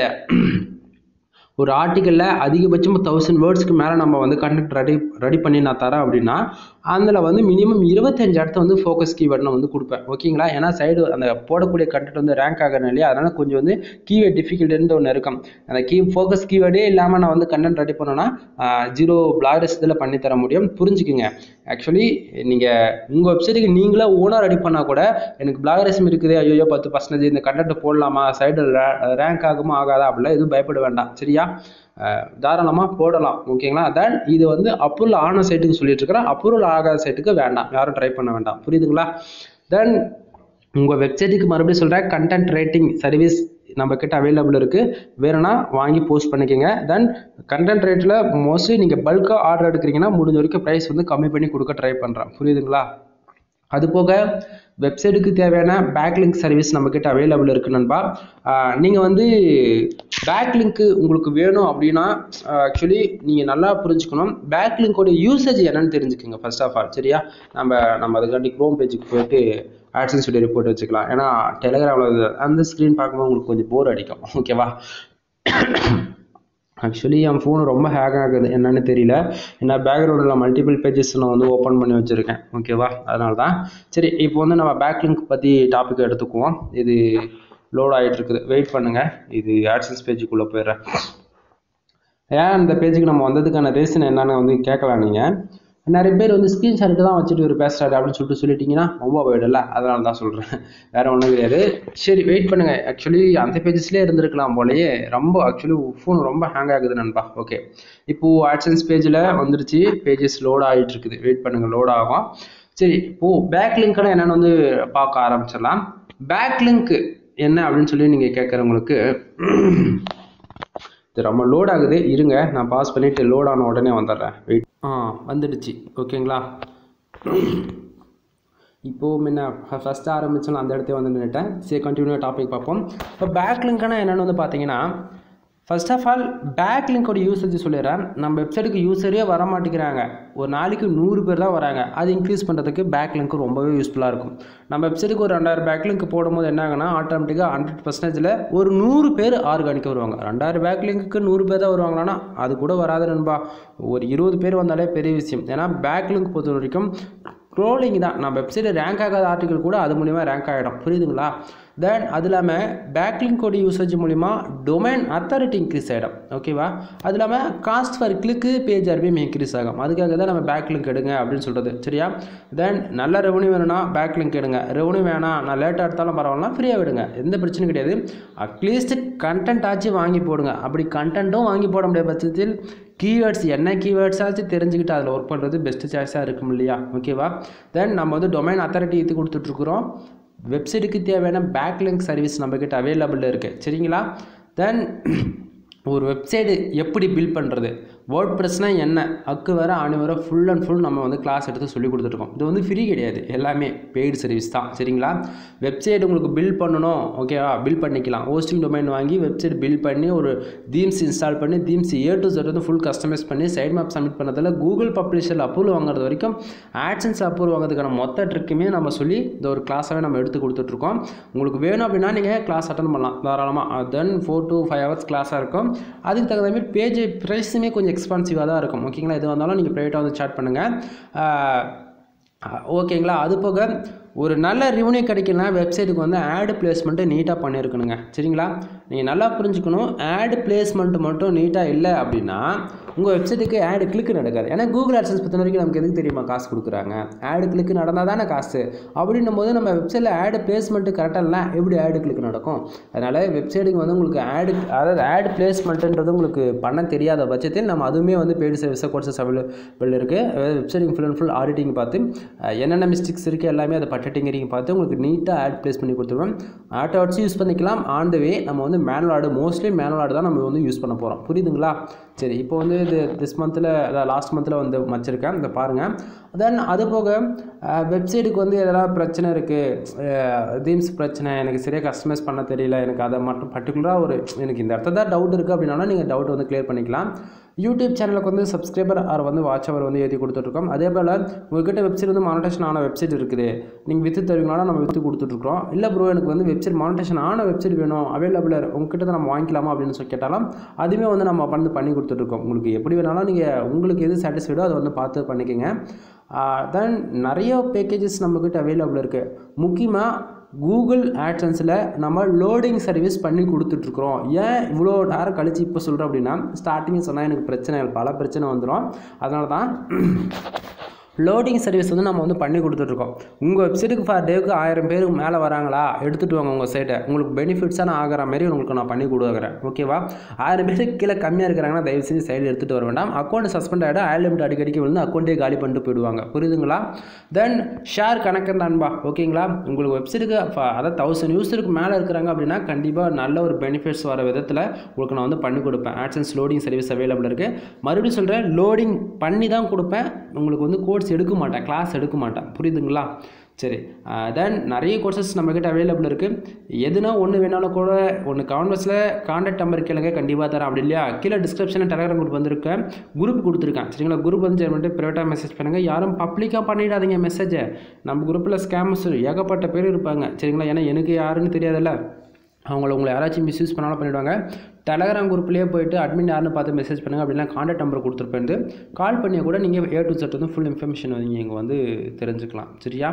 ஒரு ஆர்டிக்கலில் அதிகபட்சம் தௌசண்ட் வேர்ட்ஸ்க்கு மேலே நம்ம வந்து கண்டென்ட் ரெடி ரெடி பண்ணி நான் தரேன் அப்படின்னா அதில் வந்து மினிமம் இருபத்தஞ்சு இடத்த வந்து ஃபோக்கஸ் கீவேர்ட் நான் வந்து கொடுப்பேன் ஓகேங்களா ஏன்னா சைடு அந்த போடக்கூடிய கண்டென்ட் வந்து ரேங்க் ஆகணும் இல்லையா அதனால் கொஞ்சம் வந்து கீவேர்ட் டிஃபிகல்ட்டுன்னு ஒன்று இருக்கும் அந்த கீ ஃபோக்கஸ் கீவேர்டே இல்லாமல் நான் வந்து கண்டென்ட் ரெடி பண்ணேன்னா ஜீரோ பிளாகர்ஸ் இதில் பண்ணி தர முடியும் புரிஞ்சுக்குங்க ஆக்சுவலி நீங்கள் உங்கள் வெப்சைட்டுக்கு நீங்களே ஓனாக ரெடி பண்ணால் கூட எனக்கு பிளாகரிசம் இருக்குது ஐயோ பத்து பர்சன்டேஜ் இந்த கண்டென்ட் போடலாமா சைடு ரேங்க் ஆகுமா ஆகாதா அப்படிலாம் எதுவும் பயப்பட வேண்டாம் சரியா தாராளமாக போடலாம் ஓகேங்களா தென் இது வந்து அப்ரூவல் ஆன சைட்டுக்கு சொல்லிட்டு இருக்கிறேன் அப்ரூவல் ஆகாத சைட்டுக்கு வேண்டாம் யாரும் ட்ரை பண்ண வேண்டாம் புரியுதுங்களா தென் உங்கள் வெப்சைட்டுக்கு மறுபடியும் சொல்கிறேன் கண்டென்ட் ரேட்டிங் சர்வீஸ் நம்ம கிட்ட அவைலபிள் இருக்குது வேணும்னா வாங்கி போஸ்ட் பண்ணிக்கோங்க தென் கண்டென்ட் ரேட்டில் மோஸ்ட்லி நீங்கள் பல்காக ஆர்டர் எடுக்கிறீங்கன்னா முடிஞ்ச வரைக்கும் ப்ரைஸ் வந்து கம்மி பண்ணி கொடுக்க ட்ரை பண்ணுறேன் புரியுதுங்களா அது போக வெப்சைட்டுக்கு தேவையான பேக்லிங்க் சர்வீஸ் நம்மக்கிட்ட அவைலபிள் இருக்குது நண்பா நீங்கள் வந்து பேக்லிங்க்கு உங்களுக்கு வேணும் அப்படின்னா ஆக்சுவலி நீங்கள் நல்லா புரிஞ்சுக்கணும் பேக்லிங்கோட யூசேஜ் என்னன்னு தெரிஞ்சுக்கோங்க ஃபர்ஸ்ட் ஆஃப் ஆல் சரியா நம்ம நம்ம அதுக்காண்டி க்ரோம் பேஜுக்கு போயிட்டு ஆட்சன்ஸ் வீடியோ ரிப்போர்ட் வச்சுக்கலாம் ஏன்னா டெலிகிராமில் அந்த ஸ்க்ரீன் பார்க்கும்போது உங்களுக்கு கொஞ்சம் போர் அடிக்கும் ஓகேவா ஆக்சுவலி என் ஃபோன் ரொம்ப ஹேக் ஆகுது என்னன்னு தெரியல ஏன்னா பேக்ரவுண்டில் மல்டிபிள் பேஜஸ் நான் வந்து ஓப்பன் பண்ணி வச்சுருக்கேன் ஓகேவா அதனால தான் சரி இப்போ வந்து நம்ம பேக்லிங்க் பற்றி டாபிக் எடுத்துக்குவோம் இது லோட் ஆகிட்டு இருக்குது வெயிட் பண்ணுங்கள் இது ஆட்சன்ஸ் பேஜுக்குள்ளே போயிடுறேன் ஏன் இந்த பேஜுக்கு நம்ம வந்ததுக்கான ரீசன் என்னன்னு வந்து கேட்கலாம் நீங்கள் நிறைய பேர் வந்து ஸ்க்ரீன்ஷாட் தான் வச்சுட்டு ஒரு பேசுறாரு அப்படின்னு சொல்லிட்டு சொல்லிட்டீங்கன்னா ரொம்ப போயிடல அதனால தான் சொல்கிறேன் வேற ஒன்றும் கிடையாது சரி வெயிட் பண்ணுங்க ஆக்சுவலி அந்த பேஜஸ்லேயே இருந்திருக்கலாம் போலயே ரொம்ப ஆக்சுவலி ஃபோன் ரொம்ப ஹேங் ஆகுது நண்பா ஓகே இப்போ ஆட்சன்ஸ் பேஜில் வந்துருச்சு பேஜஸ் லோட் ஆகிட்டு இருக்குது வெயிட் பண்ணுங்க லோட் ஆகும் சரி இப்போ பேக் லிங்க்னா என்னன்னு வந்து பார்க்க ஆரம்பிச்சிடலாம் பேக் லிங்க் என்ன அப்படின்னு சொல்லி நீங்கள் கேட்குறவங்களுக்கு இது ரொம்ப லோட் ஆகுது இருங்க நான் பாஸ் பண்ணிவிட்டு லோட் ஆன உடனே வந்துடுறேன் வெயிட் ஆ வந்துடுச்சு ஓகேங்களா இப்போது முன்ன ஃபஸ்ட்டு ஆரம்பிச்சோம் அந்த இடத்துல வந்து நின்றுட்டேன் சரி கண்டினியூ டாபிக் பார்ப்போம் இப்போ பேக் லிங்க்னா என்னென்னு வந்து பார்த்தீங்கன்னா ஃபர்ஸ்ட் ஆஃப் ஆல் பேக் லிங்கோட யூசேஜ் சொல்லிடுறேன் நம்ம வெப்சைட்டுக்கு யூஸரே வர மாட்டேங்கிறாங்க ஒரு நாளைக்கு நூறு பேர் தான் வராங்க அது இன்க்ரீஸ் பண்ணுறதுக்கு பேக் லிங்க் ரொம்பவே யூஸ்ஃபுல்லாக இருக்கும் நம்ம வெப்சைட்டுக்கு ஒரு ரெண்டாயிரம் பேக் லிங்க் போடும்போது என்ன ஆகுனா ஆட்டோமேட்டிக்காக ஹண்ட்ரட் பர்சன்டேஜில் ஒரு நூறு பேர் ஆர்கானிக்காக வருவாங்க ரெண்டாயிரம் பேக் லிங்க்கு நூறு பேர் தான் வருவாங்களான்னா அது கூட வராது நண்பா ஒரு இருபது பேர் வந்தாலே பெரிய விஷயம் ஏன்னா பேக் லிங்க் பொறுத்த வரைக்கும் க்ரோலிங் தான் நம்ம வெப்சைட்டில் ரேங்க் ஆகாத ஆர்டிக்கல் கூட அது மூலிமா ரேங்க் ஆகிடும் புரியுதுங்களா தென் அது இல்லாமல் பேக்லிங்கோட யூசேஜ் மூலிமா டொமைன் அத்தாரிட்டி இன்க்ரீஸ் ஆகிடும் ஓகேவா அது இல்லாமல் cost for click page RPM increase ஆகும் அதுக்காக தான் நம்ம பேக் லிங்க் எடுங்க அப்படின்னு சொல்கிறது சரியா தென் நல்ல ரெவன்யூ வேணும்னா பேக் லிங்க் எடுங்க ரெவன்யூ வேணாம் நான் லேட்டாக எடுத்தாலும் பரவாயில்ல ஃப்ரீயாக விடுங்க எந்த பிரச்சனையும் கிடையாது அட்லீஸ்ட் கண்டென்ட் ஆச்சு வாங்கி போடுங்க அப்படி கண்டென்ட்டும் வாங்கி போட முடியாத பட்சத்தில் கீவேர்ட்ஸ் என்ன கீவேர்ட்ஸாச்சும் தெரிஞ்சுக்கிட்டு அதில் ஒர்க் பண்ணுறது பெஸ்ட் சாய்ஸாக இருக்கும் இல்லையா ஓகேவா தென் நம்ம வந்து டொமைன் அத்தாரிட்டி ஏற்றி கொடுத்துட்ருக்குறோம் வெப்சைட்டுக்கு தேவையான பேக்லிங்க் சர்வீஸ் நம்மக்கிட்ட அவைலபிள் இருக்குது சரிங்களா தென் ஒரு வெப்சைட்டு எப்படி பில்ட் பண்ணுறது வேர்ட் ப்ரெஸ்னால் என்ன அக்கு வர அணு வர ஃபுல் அண்ட் ஃபுல் நம்ம வந்து கிளாஸ் எடுத்து சொல்லி கொடுத்துருக்கோம் இது வந்து ஃப்ரீ கிடையாது எல்லாமே பெய்டு சர்வீஸ் தான் சரிங்களா வெப்சைட் உங்களுக்கு பில்ட் பண்ணணும் ஓகேவா பில்ட் பண்ணிக்கலாம் ஹோஸ்டிங் டொமைன் வாங்கி வெப்சைட் பில்ட் பண்ணி ஒரு தீம்ஸ் இன்ஸ்டால் பண்ணி தீம்ஸ் ஏ டு Z வந்து ஃபுல் கஸ்டமைஸ் பண்ணி சைட் மேப் சப்மிட் பண்ணதில் கூகுள் பப்ளிஷரில் அப்ரூவல் வாங்குறது வரைக்கும் ஆட்சன்ஸ் அப்ரூவல் வாங்குறதுக்கான மொத்த ட்ரிக்குமே நம்ம சொல்லி இந்த ஒரு கிளாஸாகவே நம்ம எடுத்து கொடுத்துட்ருக்கோம் உங்களுக்கு வேணும் அப்படின்னா நீங்கள் கிளாஸ் அட்டன் பண்ணலாம் தாராளமாக then four to five hours கிளாஸாக இருக்கும் அதுக்கு தகுந்த மாதிரி பேஜ் ப்ரைஸுமே கொஞ்சம் எக்ஸ்பென்சிவாக தான் இருக்கும் ஓகேங்களா எது வந்தாலும் நீங்கள் ப்ரைவேட்டாக வந்து சாட் பண்ணுங்கள் ஓகேங்களா அது போக ஒரு நல்ல ரெவன்யூ கிடைக்கலனா வெப்சைட்டுக்கு வந்து ஆடு பிளேஸ்மெண்ட்டு நீட்டாக பண்ணியிருக்கணுங்க சரிங்களா நீங்கள் நல்லா புரிஞ்சுக்கணும் ஆடு பிளேஸ்மெண்ட் மட்டும் நீட்டாக இல்லை அப்படின்னா உங்கள் வெப்சைட்டுக்கு ஆடு கிளிக் நடக்காது ஏன்னா கூகுள் ஆட்சன்ஸ் பொறுத்த வரைக்கும் நமக்கு எதுக்கு தெரியுமா காசு கொடுக்குறாங்க ஆடு கிளிக் நடந்தால் தானே காசு அப்படின்னும் போது நம்ம வெப்சைட்டில் ஆடு பிளேஸ்மெண்ட்டு கரெக்டாக இல்லை எப்படி ஆடு கிளிக் நடக்கும் அதனால் வெப்சைட்டுக்கு வந்து உங்களுக்கு ஆடு அதாவது ஆடு பிளேஸ்மெண்ட்டுன்றது உங்களுக்கு பண்ண தெரியாத பட்சத்தில் நம்ம அதுவுமே வந்து பெய்டு சர்வீஸாக கோர்சஸ் அவைலபிள் இருக்குது அதாவது வெப்சைட்டிங் ஃபுல் அண்ட் ஃபுல் ஆடிட்டிங் பார்த்து அஹ், என்னென்ன மிஸ்டேக்ஸ் இருக்குது எல்லாமே அதை பட்டட்டிங்கரிங் பார்த்து உங்களுக்கு நீட்டாக ஆட் ப்ளேஸ் பண்ணி கொடுத்துருவோம் ஆட்டோ ஆட்ஸ் யூஸ் பண்ணிக்கலாம் ஆன் த வே நம்ம வந்து மேனுவல் ஆடு மோஸ்ட்லி மேனுவல் ஆடு தான் நம்ம வந்து யூஸ் பண்ண போகிறோம் புரியுதுங்களா சரி இப்போ வந்து இது திஸ் மந்தில் அதாவது லாஸ்ட் மந்தில் வந்து வச்சுருக்கேன் இதை பாருங்கள் தென் அது போக வெப்சைட்டுக்கு வந்து எதனா பிரச்சனை இருக்குது தீம்ஸ் பிரச்சனை எனக்கு சரியாக கஸ்டமைஸ் பண்ண தெரியல எனக்கு அதை மட்டும் பர்டிகுலராக ஒரு எனக்கு இந்த இடத்துல தான் டவுட் இருக்குது அப்படின்னாலும் நீங்கள் டவுட் வந்து க்ளியர் பண்ணிக்கலாம் யூடியூப் சேனலுக்கு வந்து சப்ஸ்கிரைபர் ஆர் வந்து வாட்ச் அவர் வந்து ஏற்றி கொடுத்துட்ருக்கோம் அதே போல் உங்ககிட்ட வெப்சைட் வந்து மானிட்டேஷன் ஆன வெப்சைட் இருக்குது நீங்கள் விற்று தருவீங்களா நம்ம விற்று கொடுத்துட்ருக்கோம் இல்லை ப்ரோ எனக்கு வந்து வெப்சைட் மானிட்டேஷன் ஆன வெப்சைட் வேணும் அவைலபிளாக உங்ககிட்ட தான் நம்ம வாங்கிக்கலாமா அப்படின்னு சொல்லி கேட்டாலும் அதுவுமே வந்து நம்ம வந்து பண்ணி கொடுத்துட்ருக்கோம் உங்களுக்கு எப்படி வேணாலும் நீங்கள் உங்களுக்கு எது சாட்டிஸ்ஃபைடோ அதை வந்து பார்த்து பண்ணிக்கோங்க தென் நிறைய பேக்கேஜஸ் நம்மக்கிட்ட அவைலபிள் இருக்குது முக்கியமாக கூகுள் ஆட்சன்ஸில் நம்ம லோடிங் சர்வீஸ் பண்ணி கொடுத்துட்ருக்குறோம் ஏன் இவ்வளோ நேரம் கழிச்சு இப்போ சொல்கிறேன் அப்படின்னா ஸ்டார்டிங் சொன்னால் எனக்கு பிரச்சனை பல பிரச்சனை வந்துடும் அதனால தான் லோடிங் சர்வீஸ் வந்து நம்ம வந்து பண்ணி கொடுத்துட்ருக்கோம் உங்கள் வெப்சைட்டுக்கு ஃபார் டேவுக்கு ஆயிரம் பேருக்கு மேலே வராங்களா எடுத்துகிட்டு வாங்க உங்கள் சைட்டை உங்களுக்கு பெனிஃபிட்ஸான ஆகிற மாதிரி உங்களுக்கு நான் பண்ணி கொடுக்குறேன் ஓகேவா ஆயிரம் பேருக்கு கீழே கம்மியாக இருக்கிறாங்கன்னா தயவு செஞ்சு சைடில் எடுத்துகிட்டு வர வேண்டாம் அக்கௌண்ட் சஸ்பெண்ட் ஆகிடும் ஆயில் லிமிட் அடிக்கடிக்கு வந்து அக்கௌண்ட்டே காலி பண்ணிட்டு போயிடுவாங்க புரியுதுங்களா தென் ஷேர் கணக்கு நண்பா ஓகேங்களா உங்களுக்கு வெப்சைட்டுக்கு அதாவது தௌசண்ட் யூஸருக்கு மேலே இருக்கிறாங்க அப்படின்னா கண்டிப்பாக நல்ல ஒரு பெனிஃபிட்ஸ் வர விதத்தில் உங்களுக்கு நான் வந்து பண்ணி கொடுப்பேன் ஆட்சன்ஸ் லோடிங் சர்வீஸ் அவைலபிள் இருக்குது மறுபடியும் சொல்கிறேன் லோடிங் பண்ணி தான் கொடுப்பேன் உங்களுக்கு வந்து கோர்ஸ் எடுக்க மாட்டேன் கிளாஸ் எடுக்க மாட்டேன் புரியுதுங்களா சரி தென் நிறைய கோர்சஸ் நம்மக்கிட்ட அவைலபிள் இருக்குது எதுனா ஒன்று வேணாலும் கூட ஒன்று கான்வர்ஸில் கான்டாக்ட் நம்பர் கேளுங்க கண்டிப்பாக தரேன் அப்படி இல்லையா கீழே டிஸ்கிரிப்ஷனில் டெலகிராம் குரூப் வந்திருக்கேன் குரூப் கொடுத்துருக்கேன் சரிங்களா குரூப் வந்து ஜாயின் பண்ணிட்டு ப்ரைவேட்டாக மெசேஜ் பண்ணுங்கள் யாரும் பப்ளிக்காக பண்ணிடாதீங்க மெசேஜை நம்ம குரூப்பில் ஸ்கேமர்ஸ் ஏகப்பட்ட பேர் இருப்பாங்க சரிங்களா ஏன்னா எனக்கு யாருன்னு தெரியாதுல்ல அவங்கள உங்களை யாராச்சும் மிஸ்யூஸ் பண்ணாலும் பண்ணிவிடுவாங்க டெலகிராம் குரூப்லேயே போயிட்டு அட்மின் யாருன்னு பார்த்து மெசேஜ் பண்ணுங்கள் அப்படின்னா கான்டாக்ட் நம்பர் கொடுத்துருப்பேன் கால் பண்ணியே கூட நீங்கள் ஏ டு செட் வந்து ஃபுல் இன்ஃபர்மேஷன் நீங்கள் இங்கே வந்து தெரிஞ்சுக்கலாம் சரியா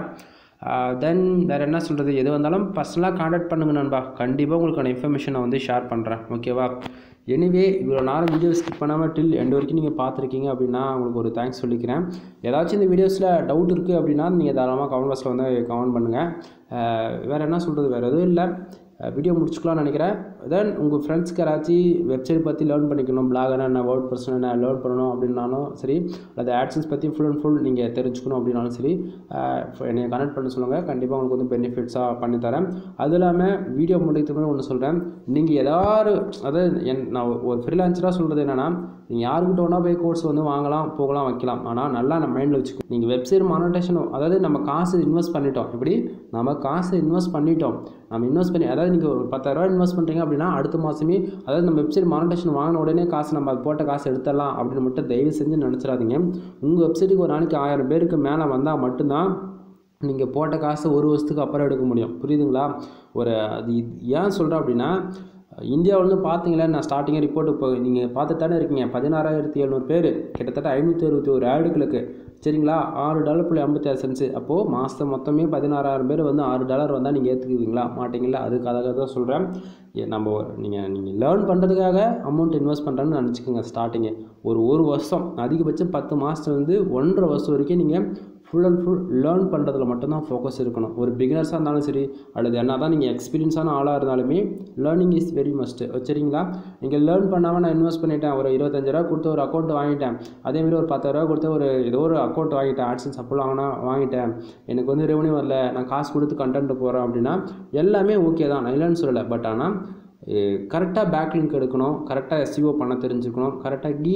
தென் வேறு என்ன சொல்கிறது எது வந்தாலும் பர்சனலாக காண்டாக்ட் பண்ணுங்க நண்பா கண்டிப்பாக உங்களுக்கான இன்ஃபர்மேஷனை வந்து ஷேர் பண்ணுறேன் ஓகேவா எனிவே இவ்வளோ நேரம் வீடியோ ஸ்கிப் பண்ணாமல் டில் எண்ட் வரைக்கும் நீங்கள் பார்த்துருக்கீங்க அப்படின்னா உங்களுக்கு ஒரு தேங்க்ஸ் சொல்லிக்கிறேன் ஏதாச்சும் இந்த வீடியோஸில் டவுட் இருக்குது அப்படின்னா நீங்கள் தாராளமாக கமெண்ட் பாக்ஸில் வந்து கமெண்ட் பண்ணுங்கள் வேறு என்ன சொல்கிறது வேறு எதுவும் இல்லை வீடியோ முடிச்சுக்கலாம்னு நினைக்கிறேன் தென் உங்கள் ஃப்ரெண்ட்ஸ்க்கு யாராச்சும் வெப்சைட் பற்றி லேர்ன் பண்ணிக்கணும் பிளாகனா என்ன வேர்ட் பர்சன் என்ன லேர்ன் பண்ணணும் அப்படின்னாலும் சரி அல்லது ஆட்சன்ஸ் பற்றி ஃபுல் அண்ட் ஃபுல் நீங்கள் தெரிஞ்சுக்கணும் அப்படின்னாலும் சரி என்னை கனெக்ட் பண்ண சொல்லுங்கள் கண்டிப்பாக உங்களுக்கு வந்து பெனிஃபிட்ஸாக பண்ணித்தரேன் அது இல்லாமல் வீடியோ முடிக்கிறதுக்கு ஒன்று சொல்கிறேன் நீங்கள் ஏதாவது அதாவது என் நான் ஒரு ஃப்ரீலான்சராக சொல்கிறது என்னென்னா நீங்கள் யாருக்கிட்ட ஒன்றா போய் கோர்ஸ் வந்து வாங்கலாம் போகலாம் வைக்கலாம் ஆனால் நல்லா நம்ம மைண்டில் வச்சுக்கோ நீங்கள் வெப்சைட் மானிட்டேஷன் அதாவது நம்ம காசு இன்வெஸ்ட் பண்ணிட்டோம் இப்படி நம்ம காசு இன்வெஸ்ட் பண்ணிட்டோம் நம்ம இன்வெஸ்ட் பண்ணி அதாவது நீங்கள் ஒரு பத்தாயிரரூவா இன்வெஸ்ட் பண்ணுறீங்க அப்படின்னா அடுத்த மாதமே அதாவது நம்ம வெப்சைட் மானிட்டேஷன் வாங்கின உடனே காசு நம்ம அது போட்ட காசு எடுத்துடலாம் அப்படின்னு மட்டும் தயவு செஞ்சு நினச்சிடாதீங்க உங்கள் வெப்சைட்டுக்கு ஒரு நாளைக்கு ஆயிரம் பேருக்கு மேலே வந்தால் மட்டும்தான் நீங்கள் போட்ட காசு ஒரு வருஷத்துக்கு அப்புறம் எடுக்க முடியும் புரியுதுங்களா ஒரு அது ஏன் சொல்கிறேன் அப்படின்னா இந்தியாவிலேருந்து பார்த்தீங்களா நான் ஸ்டார்டிங்காக ரிப்போர்ட் இப்போ நீங்கள் பார்த்துட்டு தானே இருக்கீங்க பதினாறாயிரத்தி எழுநூறு பேர் கிட்டத்தட்ட ஐநூற்றி அறுபத்தி ஒரு ஆடுகளுக்கு சரிங்களா ஆறு டாலர் புள்ளி ஐம்பத்தி ஆறு சென்ட்ஸு அப்போது மாதம் மொத்தமே பதினாறாயிரம் பேர் வந்து ஆறு டாலர் வந்தால் நீங்கள் ஏற்றுக்குவீங்களா மாட்டிங்களா அதுக்கு அதுக்காக தான் சொல்கிறேன் நம்ம நீங்கள் நீங்கள் லேர்ன் பண்ணுறதுக்காக அமௌண்ட் இன்வெஸ்ட் பண்ணுறேன்னு நினச்சிக்கோங்க ஸ்டார்டிங்கு ஒரு ஒரு வருஷம் அதிகபட்சம் பத்து மாதத்துலேருந்து ஒன்றரை வருஷம் வரைக்கும் நீங்கள் ஃபுல் அண்ட் ஃபுல் லேர்ன் பண்ணுறதுல மட்டும்தான் ஃபோக்கஸ் இருக்கணும் ஒரு பிகினர்ஸாக இருந்தாலும் சரி அல்லது என்ன தான் நீங்கள் எக்ஸ்பீரியன்ஸான ஆளாக இருந்தாலுமே லேர்னிங் இஸ் வெரி மஸ்ட்டு சரிங்களா நீங்கள் லேர்ன் பண்ணாமல் நான் இன்வெஸ்ட் பண்ணிட்டேன் ஒரு இருபத்தஞ்சாயிரூவா கொடுத்து ஒரு அக்கௌண்ட் வாங்கிட்டேன் அதேமாதிரி ஒரு பத்தாயிரரூவா கொடுத்து ஒரு ஏதோ ஒரு அக்கௌண்ட் வாங்கிட்டேன் ஆட்ஸன்ஸ் அப்போ வாங்கினா வாங்கிட்டேன் எனக்கு வந்து ரெவன்யூ வரல நான் காசு கொடுத்து கண்டென்ட் போகிறேன் அப்படின்னா எல்லாமே ஓகே தான் நான் இல்லைன்னு சொல்லலை பட் ஆனால் கரெக்டாக பேக் லிங்க் எடுக்கணும் கரெக்டாக எஸ்சிஓ பண்ண தெரிஞ்சுக்கணும் கரெக்டாக கீ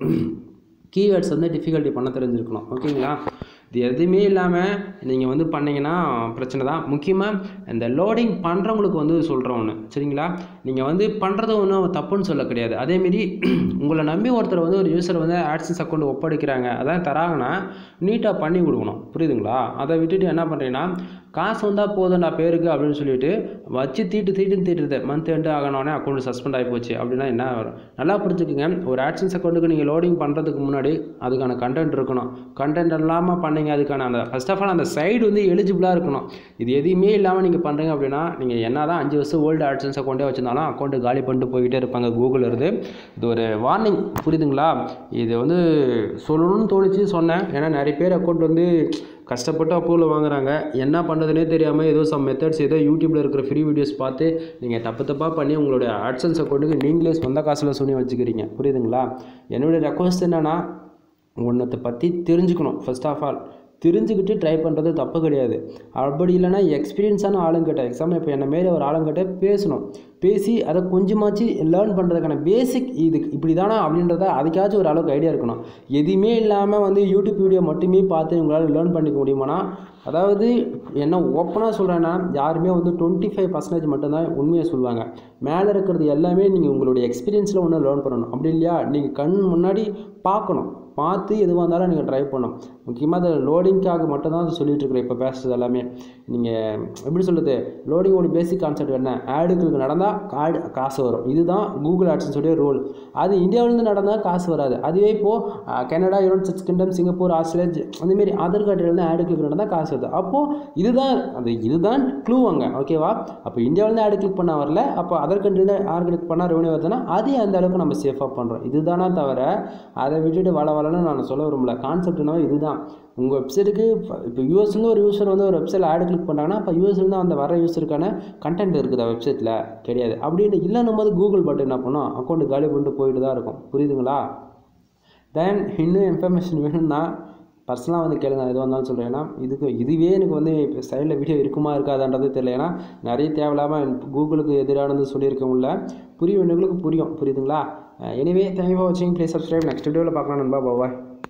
கீவேர்ட்ஸ் வந்து டிஃபிகல்ட்டி பண்ண தெரிஞ்சிருக்கணும் ஓகேங்களா இது எதுவுமே இல்லாமல் நீங்கள் வந்து பண்ணிங்கன்னா பிரச்சனை தான் முக்கியமாக இந்த லோடிங் பண்ணுறவங்களுக்கு வந்து சொல்கிறோம் ஒன்று சரிங்களா நீங்கள் வந்து பண்ணுறது ஒன்றும் தப்புன்னு சொல்ல கிடையாது அதேமாரி உங்களை நம்பி ஒருத்தர் வந்து ஒரு யூசர் வந்து ஆட்சன்ஸ் அக்கௌண்ட் ஒப்படைக்கிறாங்க அதான் தராங்கன்னா நீட்டாக பண்ணி கொடுக்கணும் புரியுதுங்களா அதை விட்டுட்டு என்ன பண்ணுறீங்கன்னா காசு வந்தால் போதும்டா பேருக்கு அப்படின்னு சொல்லிட்டு வச்சு தீட்டு தீட்டுன்னு தீட்டுறது மந்த் எண்டு ஆகணுன்னே அக்கௌண்ட் சஸ்பெண்ட் ஆகி போச்சு அப்படின்னா என்ன வரும் நல்லா புரிஞ்சுக்கோங்க ஒரு ஆட்சன்ஸ் அக்கௌண்ட்டுக்கு நீங்கள் லோடிங் பண்ணுறதுக்கு முன்னாடி அதுக்கான கண்டென்ட் இருக்கணும் கண்டென்ட் இல்லாமல் பண்ணீங்க அதுக்கான அந்த ஃபஸ்ட் ஆஃப் ஆல் அந்த சைடு வந்து எலிஜிபிளாக இருக்கணும் இது எதுவுமே இல்லாமல் நீங்கள் பண்ணுறீங்க அப்படின்னா நீங்கள் என்ன தான் அஞ்சு வருஷம் ஓல்டு ஆட்சன்ஸ் அக்கௌண்ட்டே வச்சிருந்தாலும் அக்கௌண்ட்டு காலி பண்ணிட்டு போய்கிட்டே இருப்பாங்க கூகுள் இருந்து இது ஒரு வார்னிங் புரியுதுங்களா இது வந்து சொல்லணும்னு தோணுச்சு சொன்னேன் ஏன்னா நிறைய பேர் அக்கௌண்ட் வந்து கஷ்டப்பட்டு அப்ரூவல் வாங்குறாங்க என்ன பண்ணுறதுனே தெரியாமல் ஏதோ சம் மெத்தட்ஸ் ஏதோ யூடியூப்பில் இருக்கிற ஃப்ரீ வீடியோஸ் பார்த்து நீங்கள் தப்பு தப்பாக பண்ணி உங்களுடைய ஆட்சன்ஸ் அக்கௌண்ட்டுக்கு நீங்களே சொந்த காசில் சொல்லி வச்சுக்கிறீங்க புரியுதுங்களா என்னுடைய ரெக்வஸ்ட் என்னென்னா ஒன்றத்தை பற்றி தெரிஞ்சுக்கணும் ஃபர்ஸ்ட் ஆஃப் ஆல் தெரிஞ்சுக்கிட்டு ட்ரை பண்ணுறது தப்பு கிடையாது அப்படி இல்லைனா எக்ஸ்பீரியன்ஸான ஆளுங்கிட்ட எக்ஸாம்பிள் இப்போ என்ன மாரி ஒரு ஆளுங்கிட்ட பேசணும் பேசி அதை கொஞ்சமாச்சு லேர்ன் பண்ணுறதுக்கான பேசிக் இது இப்படி தானா அப்படின்றத அதுக்காச்சும் ஒரு அளவுக்கு ஐடியா இருக்கணும் எதுவுமே இல்லாமல் வந்து யூடியூப் வீடியோ மட்டுமே பார்த்து உங்களால் லேர்ன் பண்ணிக்க முடியுமானா அதாவது என்ன ஓப்பனாக சொல்கிறேன்னா யாருமே வந்து டுவெண்ட்டி ஃபைவ் பர்சன்டேஜ் மட்டும்தான் உண்மையை சொல்லுவாங்க மேலே இருக்கிறது எல்லாமே நீங்கள் உங்களுடைய எக்ஸ்பீரியன்ஸில் ஒன்று லேர்ன் பண்ணணும் அப்படி இல்லையா நீங்கள் கண் முன்னாடி பார்க்கணும் பார்த்து எதுவாக இருந்தாலும் நீங்கள் ட்ரை பண்ணணும் முக்கியமாக அது லோடிங்க்காக மட்டும்தான் அது சொல்லிட்டு இருக்கிறேன் இப்போ பேசுகிறது எல்லாமே நீங்கள் எப்படி சொல்கிறது லோடிங்கோட பேசிக் கான்செப்ட் என்ன ஆடுகளுக்கு நடந்தால் ஆடு காசு வரும் இதுதான் கூகுள் ஆட்ஸன்ஸோடைய ரூல் அது இந்தியாவிலேருந்து நடந்தால் காசு வராது அதுவே இப்போது Canada United Kingdom Singapore Australia அந்தமாரி அதர் கண்ட்ரிலேருந்து ஆடுகளுக்கு நடந்தால் காசு வருது அப்போது இதுதான் அது இதுதான் க்ளூ அங்கே ஓகேவா அப்போ இந்தியாவிலேருந்து ஆடு கிளிக் பண்ண வரல அப்போ அதர் கண்ட்ரிலேருந்து ஆடு கிளிக் பண்ணால் ரெவன்யூ வருதுன்னா அதே அந்த அளவுக்கு நம்ம சேஃபாக பண்ணுறோம் இதுதானா தவிர அதை விட்டுட்டு வள வளன்னு நான் சொல்ல விரும்பல கான்செப்ட் என்னவோ இதுதான் உங்கள் வெப்சைட்டுக்கு இப்போ யூஎஸ்லேருந்து ஒரு யூசர் வந்து ஒரு வெப்சைட்டில் ஆடு கிளிக் பண்ணுறாங்கன்னா அப்போ யூஎஸ்லேருந்து அந்த வர யூசருக்கான கண்டென்ட் இருக்குதா வெப்சைட்டில் கிடையாது அப்படின்னு இல்லைன்னும் போது கூகுள் பட்டன் என்ன பண்ணும் அக்கௌண்ட் காலி பண்ணிட்டு போயிட்டு தான் இருக்கும் புரியுதுங்களா தென் இன்னும் இன்ஃபர்மேஷன் வேணும்னா பர்சனலாக வந்து கேளுங்க எதுவாக இருந்தாலும் சொல்கிறேன் ஏன்னா இதுக்கு இதுவே எனக்கு வந்து இப்போ சைடில் வீடியோ இருக்குமா இருக்காதான்றது தெரியல ஏன்னா நிறைய தேவையில்லாமல் கூகுளுக்கு எதிரானது சொல்லியிருக்கவங்கள புரிய வேண்டியவங்களுக்கு புரியும் புரியுதுங்களா எனிவே தேங்க்யூ ஃபார் வாட்சிங் ப்ளீஸ் சப்ஸ்கிரைப் நெக்ஸ்ட் வீடியோவில் பார்க்கலாம் நண்பா பாய்